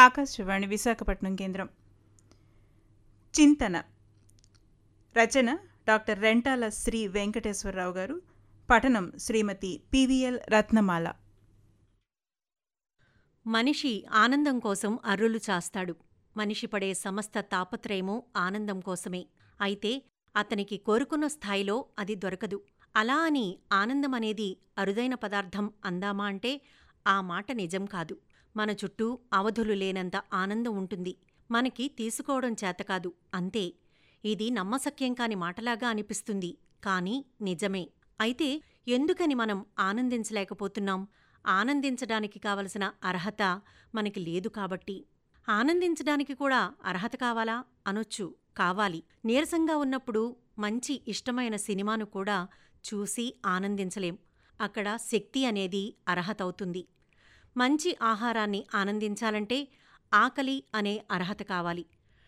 ఆకాశవాణి విశాఖపట్నం కేంద్రం చింతన రచన డాక్టర్ రెంటాల శ్రీ వెంకటేశ్వరరావు గారు పఠనం శ్రీమతి పివిఎల్ రత్నమాల మనిషి ఆనందం కోసం అర్రులు చాస్తాడు మనిషి పడే సమస్త తాపత్రయము ఆనందం కోసమే అయితే అతనికి కోరుకున్న స్థాయిలో అది దొరకదు అలా అని ఆనందం అనేది అరుదైన పదార్థం అందామా అంటే ఆ మాట నిజం కాదు మన చుట్టూ అవధులు లేనంత ఆనందం ఉంటుంది మనకి తీసుకోవడం చేతకాదు అంతే ఇది నమ్మశక్యం కాని మాటలాగా అనిపిస్తుంది కాని నిజమే అయితే ఎందుకని మనం ఆనందించలేకపోతున్నాం ఆనందించడానికి కావలసిన అర్హత మనకి లేదు కాబట్టి ఆనందించడానికి కూడా అర్హత కావాలా అనొచ్చు కావాలి నీరసంగా ఉన్నప్పుడు మంచి ఇష్టమైన సినిమాను కూడా చూసి ఆనందించలేం అక్కడ శక్తి అనేది అర్హత అవుతుంది మంచి ఆహారాన్ని ఆనందించాలంటే ఆకలి అనే అర్హత కావాలి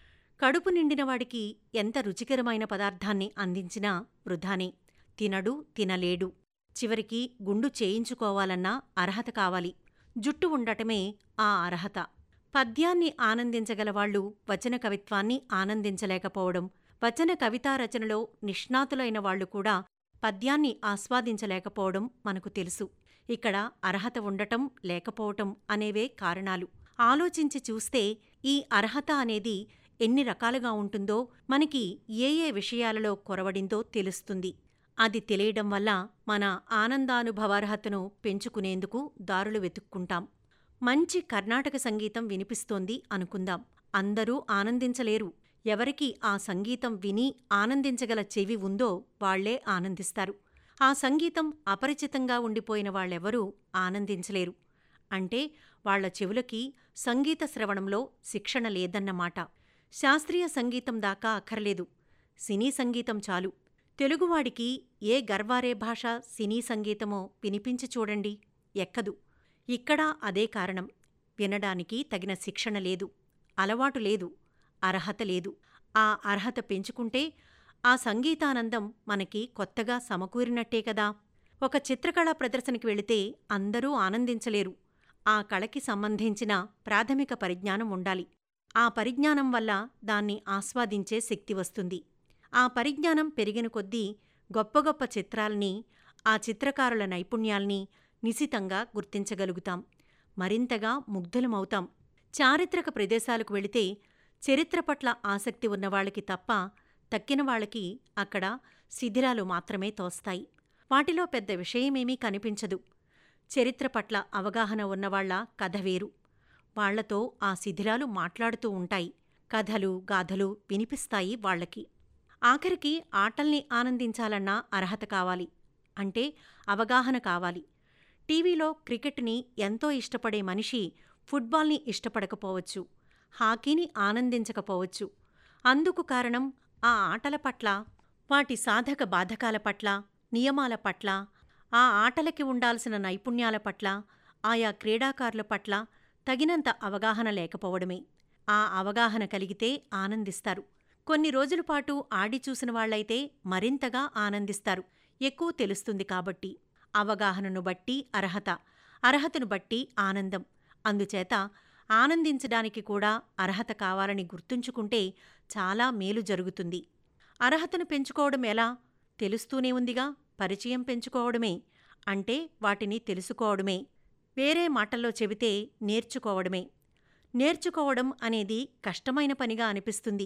కడుపు నిండినవాడికి ఎంత రుచికరమైన పదార్థాన్ని అందించినా వృధానే తినడు తినలేడు చివరికి గుండు చేయించుకోవాలన్నా అర్హత కావాలి జుట్టు ఉండటమే ఆ అర్హత పద్యాన్ని ఆనందించగలవాళ్లు వచన కవిత్వాన్ని ఆనందించలేకపోవడం వచన కవితా రచనలో నిష్ణాతులైన వాళ్లు కూడా పద్యాన్ని ఆస్వాదించలేకపోవడం మనకు తెలుసు ఇక్కడ అర్హత ఉండటం లేకపోవటం అనేవే కారణాలు ఆలోచించి చూస్తే ఈ అర్హత అనేది ఎన్ని రకాలుగా ఉంటుందో మనకి ఏ ఏ విషయాలలో కొరవడిందో తెలుస్తుంది అది తెలియడం వల్ల మన ఆనందానుభవార్హతను పెంచుకునేందుకు దారులు వెతుక్కుంటాం మంచి కర్ణాటక సంగీతం వినిపిస్తోంది అనుకుందాం అందరూ ఆనందించలేరు ఎవరికి ఆ సంగీతం విని ఆనందించగల చెవి ఉందో వాళ్లే ఆనందిస్తారు ఆ సంగీతం అపరిచితంగా ఉండిపోయిన వాళ్ళెవరూ ఆనందించలేరు అంటే వాళ్ల చెవులకి సంగీత శ్రవణంలో శిక్షణ లేదన్నమాట శాస్త్రీయ సంగీతం దాకా అక్కర్లేదు సినీ సంగీతం చాలు తెలుగువాడికి ఏ గర్వారే భాష సినీ సంగీతమో వినిపించి చూడండి ఎక్కదు ఇక్కడా అదే కారణం వినడానికి తగిన శిక్షణ లేదు అలవాటు లేదు అర్హత లేదు ఆ అర్హత పెంచుకుంటే ఆ సంగీతానందం మనకి కొత్తగా సమకూరినట్టే కదా ఒక చిత్రకళా ప్రదర్శనకి వెళితే అందరూ ఆనందించలేరు ఆ కళకి సంబంధించిన ప్రాథమిక పరిజ్ఞానం ఉండాలి ఆ పరిజ్ఞానం వల్ల దాన్ని ఆస్వాదించే శక్తి వస్తుంది ఆ పరిజ్ఞానం పెరిగిన కొద్దీ గొప్ప గొప్ప చిత్రాల్ని ఆ చిత్రకారుల నైపుణ్యాల్ని నిశితంగా గుర్తించగలుగుతాం మరింతగా ముగ్ధులమవుతాం చారిత్రక ప్రదేశాలకు వెళితే చరిత్ర పట్ల ఆసక్తి ఉన్నవాళ్ళకి తప్ప తక్కిన వాళ్ళకి అక్కడ శిథిలాలు మాత్రమే తోస్తాయి వాటిలో పెద్ద విషయమేమీ కనిపించదు చరిత్ర పట్ల అవగాహన ఉన్నవాళ్ల కథ వేరు వాళ్లతో ఆ శిథిలాలు మాట్లాడుతూ ఉంటాయి కథలు గాథలు వినిపిస్తాయి వాళ్లకి ఆఖరికి ఆటల్ని ఆనందించాలన్నా అర్హత కావాలి అంటే అవగాహన కావాలి టీవీలో క్రికెట్ని ఎంతో ఇష్టపడే మనిషి ఫుట్బాల్ని ఇష్టపడకపోవచ్చు హాకీని ఆనందించకపోవచ్చు అందుకు కారణం ఆ ఆటల పట్ల వాటి సాధక బాధకాల పట్ల నియమాల పట్ల ఆ ఆటలకి ఉండాల్సిన నైపుణ్యాల పట్ల ఆయా క్రీడాకారుల పట్ల తగినంత అవగాహన లేకపోవడమే ఆ అవగాహన కలిగితే ఆనందిస్తారు కొన్ని రోజులపాటు ఆడి చూసిన వాళ్లైతే మరింతగా ఆనందిస్తారు ఎక్కువ తెలుస్తుంది కాబట్టి అవగాహనను బట్టి అర్హత అర్హతను బట్టి ఆనందం అందుచేత ఆనందించడానికి కూడా అర్హత కావాలని గుర్తుంచుకుంటే చాలా మేలు జరుగుతుంది అర్హతను పెంచుకోవడం ఎలా తెలుస్తూనే ఉందిగా పరిచయం పెంచుకోవడమే అంటే వాటిని తెలుసుకోవడమే వేరే మాటల్లో చెబితే నేర్చుకోవడమే నేర్చుకోవడం అనేది కష్టమైన పనిగా అనిపిస్తుంది